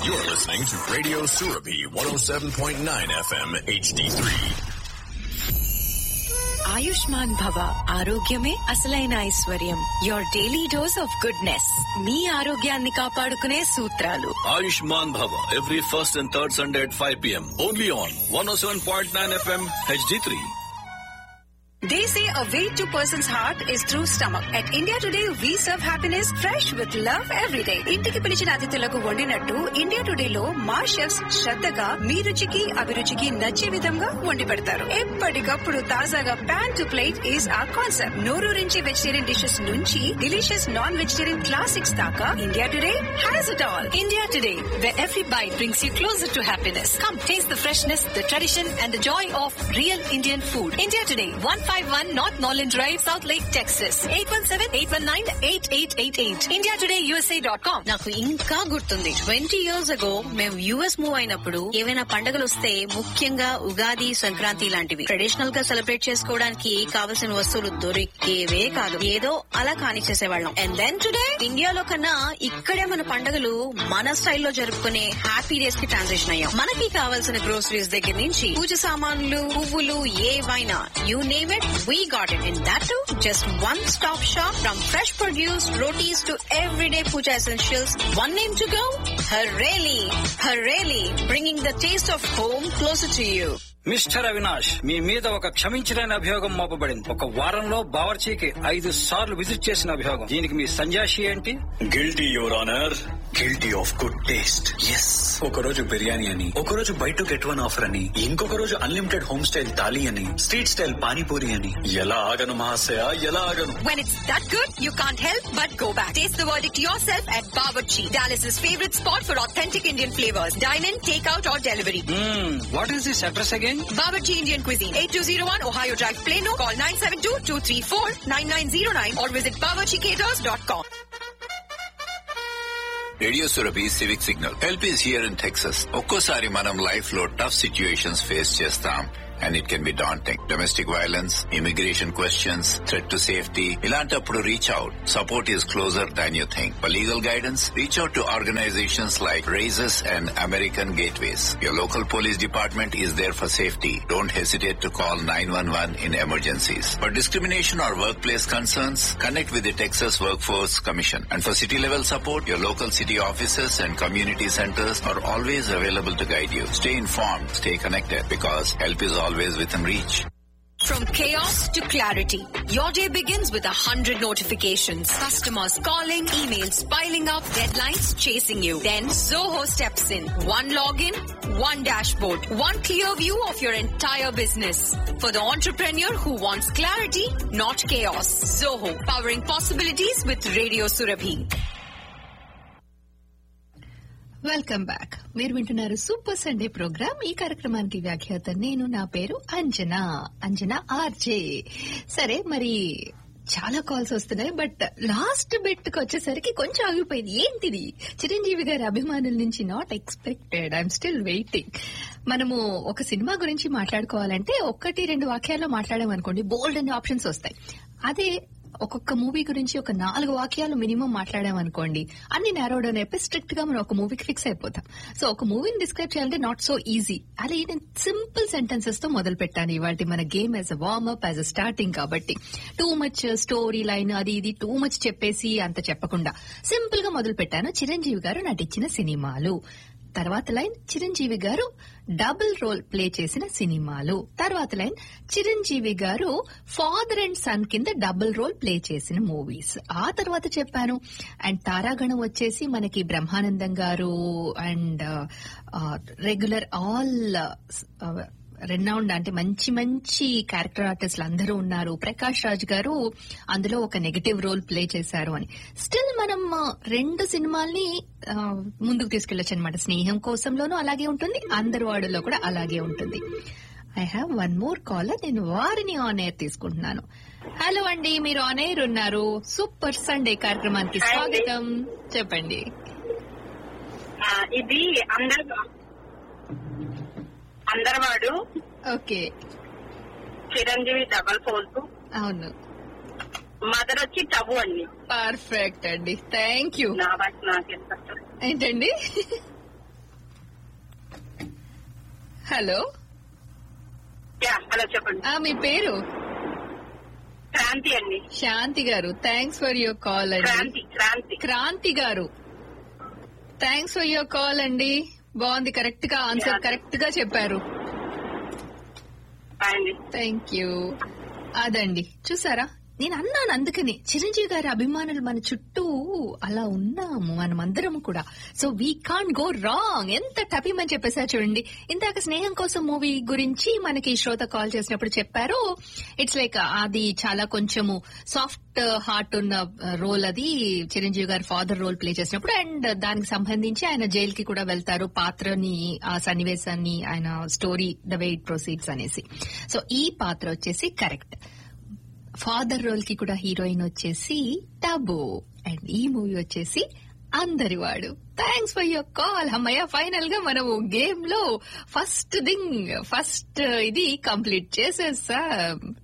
You're listening to Radio Surabi 107.9 FM HD3. Ayushman భవ ఆరోగ్యమే అసలైన ఐశ్వర్యం your daily dose of goodness మీ ఆరోగ్యాన్ని కాపాడుకునే సూత్రాలు Ayushman Bhava every first and third Sunday at 5 p.m. Only on 107.9 FM HD3. They say a way to person's heart is through stomach. At India Today, we serve happiness fresh with love every day. ఇంటికి పిలిచిన అతిథులకు వండినట్టు India today లో మా chefs శ్రద్ధగా మీ రుచికి అభిరుచికి నచ్చే విధంగా వండి పెడతారు ఎప్పటికప్పుడు తాజాగా pan to plate is our concept నోరూరించి వెజిటేరియన్ డిషెస్ నుంచి డిలీషియస్ నాన్ వెజిటేరియన్ క్లాసిక్స్ దాకా India today has it all India today where every bite brings you closer to happiness. Come taste the freshness, the tradition, and the joy of real Indian food. India Today, 151 North Norland Drive, South Lake, Texas. 817-819-8888. IndiaTodayUSA.com. నాకు ఇంకా గుర్తుంది twenty years ago మేము US move అయినప్పుడు ఏవైనా పండుగలు వస్తే ముఖ్యంగా ఉగాది సంక్రాంతి లాంటివి ట్రెడిషనల్ గా సెలబ్రేట్ చేసుకోవడానికి కావలసిన వస్తువులు దొరికేవే కాదు ఏదో అలా కానిచ్చేసేవాళ్ళం అండ్ దెన్ టుడే ఇండియాలో కన్నా ఇక్కడే మన పండుగలు మన స్టైల్లో జరుపుకునే హ్యాపీ డేస్ కి ట్రాన్సిషన్ అయ్యాం మనకి కావాల్సిన గ్రోసరీస్ దగ్గర నుంచి పూజ సామాన్లు పువ్వులు ఏవైనా you name it we got it in that to just one stop shop from fresh produce rotis to everyday puja essentials one name to go Hareli Hareli bringing the taste of home closer to you mister Avinash మీ మీద ఒక క్షమించలేని అభియోగం మోపబడింది ఒక వారంలో బావర్చీకి ఐదు సార్లు visit చేసిన అభియోగం దీనికి మీ సంజాషి ఏంటి Guilty, Your Honor. Guilty of good taste. Yes ఒక రోజు బిర్యానీ అని ఒక రోజు buy two get one offer అని ఇంకొక రోజు అన్లిమిటెడ్ హోమ్ స్టైల్ థాలీ అని స్ట్రీట్ స్టైల్ పానీపూరి అని ఎలా ఆగను మహాశయ ఎలా ఆగను When it's that good, you can't help but go back. Taste the verdict yourself at Bawarchi, Dallas's favorite spot for authentic Indian flavors. Dine in, take out or delivery. What is this address again Bawarchi Indian Cuisine, 8201 Ohio Drive, Plano. Call 972-234-9909 or visit bawarchicaters.com. Radio Surabhi civic signal help is here in Texas ఒక్కోసారి మనం life లో tough situations face చేస్తాం and it can be daunting domestic violence immigration questions threat to safety ఇలాంటప్పుడు reach out support is closer than you think for legal guidance reach out to organizations like Raices and American gateways your local police department is there for safety don't hesitate to call 911 in emergencies. For discrimination or workplace concerns, connect with the Texas Workforce Commission. And for city level support, your local city offices and community centers are always available to guide you. Stay informed, stay connected because help is always within reach. From chaos to clarity, your day begins with a hundred notifications. Customers calling, emails piling up, deadlines chasing you. Then Zoho steps in. One login, one dashboard, one clear view of your entire business. For the entrepreneur who wants clarity, not chaos. Zoho, powering possibilities with Radio Surabhi. Welcome back మీరు వింటున్నారు super Sunday programme ఈ కార్యక్రమానికి వ్యాఖ్యాత నేను నా పేరు Anjana Anjana RJ సరే మరి చాలా కాల్స్ వస్తున్నాయి బట్ లాస్ట్ బిట్ కి వచ్చేసరికి కొంచెం ఆగిపోయింది ఏంటిది చిరంజీవి గారి అభిమానుల నుంచి not expected I'm still waiting మనము ఒక సినిమా గురించి మాట్లాడుకోవాలంటే ఒక్కటి రెండు వాక్యాల్లో మాట్లాడామనుకోండి బోల్డ్ అనే ఆప్షన్స్ వస్తాయి అదే ఒక్కొక్క మూవీ గురించి ఒక నాలుగు వాక్యాలు మినిమం మాట్లాడామనుకోండి అన్ని నేరో డౌన్ అయిపోయి స్ట్రిక్ట్ గా మనం ఒక మూవీకి ఫిక్స్ అయిపోతాం సో ఒక మూవీని డిస్క్రైబ్ చేయాలంటే నాట్ సో ఈజీ అదే నేను సింపుల్ సెంటెన్సెస్ తో మొదలు పెట్టాను ఇవాళ మన game as a warm up as a starting కాబట్టి టూ మచ్ స్టోరీ లైన్ అది ఇది టూ మచ్ చెప్పేసి అంత చెప్పకుండా సింపుల్ గా మొదలు పెట్టాను చిరంజీవి గారు నటించిన సినిమాలు తర్వాత లైన్ చిరంజీవి గారు డబుల్ రోల్ ప్లే చేసిన సినిమాలు తర్వాత line Chiranjeevi garu father and son కింద డబుల్ రోల్ ప్లే చేసిన మూవీస్ ఆ తర్వాత చెప్పాను అండ్ తారాగణం వచ్చేసి మనకి బ్రహ్మానందం గారు అండ్ రెగ్యులర్ ఆల్ రెనౌండ్ అంటే మంచి మంచి క్యారెక్టర్ ఆర్టిస్టులు అందరూ ఉన్నారు ప్రకాష్ రాజ్ గారు అందులో ఒక నెగటివ్ రోల్ ప్లే చేశారు అని స్టిల్ మనం ఆ, రెండు సినిమాల్ని ఆ, ముందుకు తీసుకెళ్లొచ్చు అనమాట స్నేహం కోసంలోనూ అలాగే ఉంటుంది అందరు వాడులో కూడా అలాగే ఉంటుంది I have one more caller నేను వారిని ఆన్ ఎయిర్ తీసుకుంటున్నాను హలో అండి మీరు ఆన్ ఎయిర్ ఉన్నారు సూపర్ సండే కార్యక్రమానికి స్వాగతం చెప్పండి ఆ, ఇది అందరు అందరవాడు ఓకే చిరంజీవి డబల్ ఫోర్స్ అవును మదర్ వచ్చి టబు అండి పర్ఫెక్ట్ అండి థ్యాంక్ యూ నా బట్టి నాకు ఎంత ఏంటండి హలో యా హలో చెప్పండి ఆ మీ పేరు క్రాంతి అండి శాంతి గారు థ్యాంక్స్ ఫర్ యువర్ కాల్ అండి క్రాంతి క్రాంతి క్రాంతి గారు థ్యాంక్స్ ఫర్ యువర్ కాల్ అండి బాగుంది కరెక్ట్ గా ఆన్సర్ Yeah. కరెక్ట్ గా చెప్పారు హాయ్ అండి థ్యాంక్ యూ అదండి చూసారా నేను అన్నాను అందుకని చిరంజీవి గారి అభిమానులు మన చుట్టూ అలా ఉన్నాము మనం అందరం కూడా so we can go wrong ఎంత టపీమని చెప్పేసా చూడండి ఇందాక స్నేహం కోసం మూవీ గురించి మనకి శ్రోత కాల్ చేసినప్పుడు చెప్పారు ఇట్స్ లైక్ అది చాలా కొంచెము సాఫ్ట్ హార్ట్ ఉన్న రోల్ అది చిరంజీవి గారి ఫాదర్ రోల్ ప్లే చేసినప్పుడు అండ్ దానికి సంబంధించి ఆయన జైల్ కి కూడా వెళ్తారు పాత్రని ఆ సన్నివేశాన్ని ఆయన story the way it proceeds అనేసి సో ఈ పాత్ర వచ్చేసి కరెక్ట్ ఫాదర్ రోల్ కి కూడా హీరోయిన్ వచ్చేసి టబో అండ్ ఈ మూవీ వచ్చేసి Andarivaadu thanks for your call అమ్మయ్య ఫైనల్ గా మనము గేమ్ లో ఫస్ట్ థింగ్ ఫస్ట్ ఇది కంప్లీట్ చేసేసా